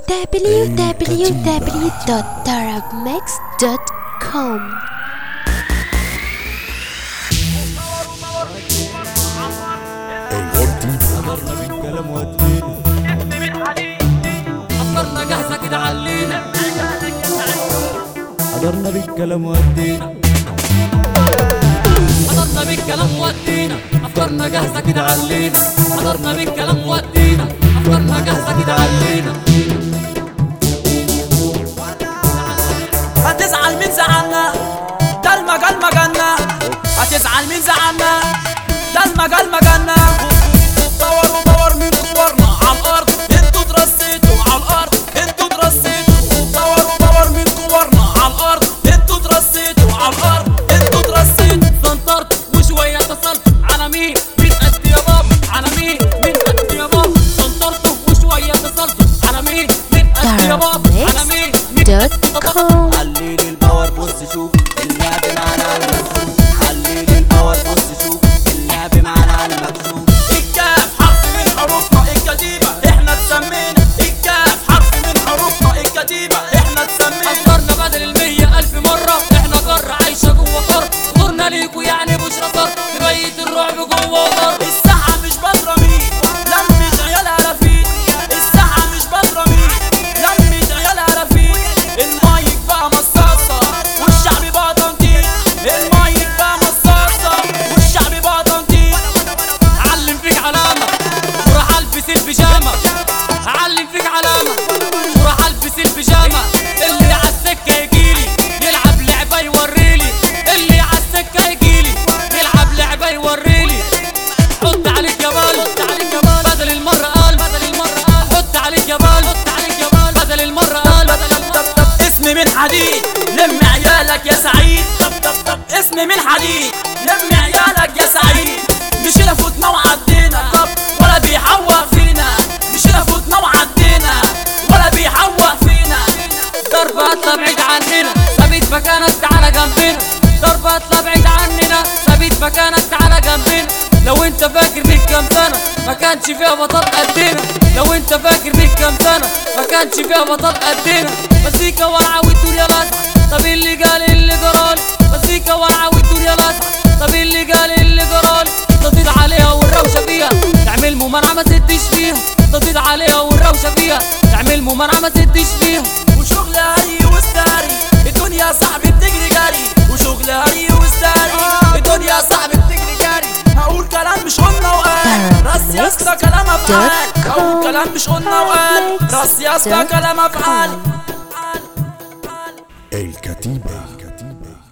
www.tarabmix.com قدرنا بالكلام ودينا أفكارنا جاهزة كده علينا قدرنا بالكلام ودينا حضرنا بالكلام ودينا أفكارنا جاهزة كده علينا حضرنا بالكلام ودينا أفكارنا جاهزة كده علينا هتزعل من زعلنا ده المجال مجالنا هتزعل من زعلنا ده المجال مجالنا دوروا دور من كبرنا على الارض انتوا اترسيتوا على الارض انتوا اترسيتوا دوروا دور من كبرنا على الارض انتوا اترسيتوا على الارض انتوا اترسيتوا سنطرت وشوية اتصلت على مين مين قد يا بابا على مين مين قد يا بابا سنطرت وشوية اتصلت على مين مين قد يا بابا على مين مين tarabmix.com حليل الباور بص شوف اللعب معانا على المكشوف حليل الباور بص شوف اللعب معانا على المكشوف الكاف حرف من حروفنا الكتيبة احنا اتسمينا الكاف حرف من حروفنا الكتيبة احنا اتسمينا أفكارنا بدل المية ألف مرة احنا قارة عايشة جوه قار دورنا ليكوا يعني بشرى صار تبيت الرعب جوه قار الساعة مش بضرمين لمة عيالها رفيق الساعة مش بضرمين لمة عيالها رفيق المايك بقى مصاصة والشعب بقى تنطيط المايك بقى مصاصة والشعب بقى تنطيط علم فيك علامة وراح البس البيجامة علم فيك علامة وراح البس البيجامة اللي عالسكة يجيلي يلعب لعبة يوريلي اللي عالسكة يجيلي يلعب لعبة يوريلي حط عليك يا بال حط عليك يا بال بدل المرة قال بدل المرة قال حط عليك يا بال حط عليك يا بال بدل المرة قال بدل المرة طب طب اسمي من حديد لم عيالك يا سعيد طب طب طب اسمي من حديد لم عيالك يا سعيد مش فوتنا وعدينا طب ولا بيحوق فينا مش فوتنا وعدينا ولا بيحوق فينا ضربة اطلع بعيد عننا ثابت مكانك تعالى جنبنا ضربة اطلع بعيد عننا ثابت مكانك تعالى جنبنا لو انت فاكر ليك كام سنة ما كانش فيها بطل قدنا لو انت فاكر ليك كام سنة ما كانش فيها بطل قدنا مزيكا واقعة والدنيا لاسعة طب اللي قال اللي جرالي مزيكا واقعة والدنيا لاسعة طب اللي قال اللي جرالي تضيد عليها والروشة فيها تعمل ممانعة ما سدش فيها تضيد عليها والروشة فيها تعمل ممانعة ما سدش فيها وشغل هري وستاري الدنيا صاحبي بتجري جري وشغل هري وستاري الدنيا صاحبي بتجري جري هقول كلام مش قلنا وقال راس يا اسطى كلام افعال هقول كلام مش قلنا وقال راس يا اسطى كلام افعال الكتيبة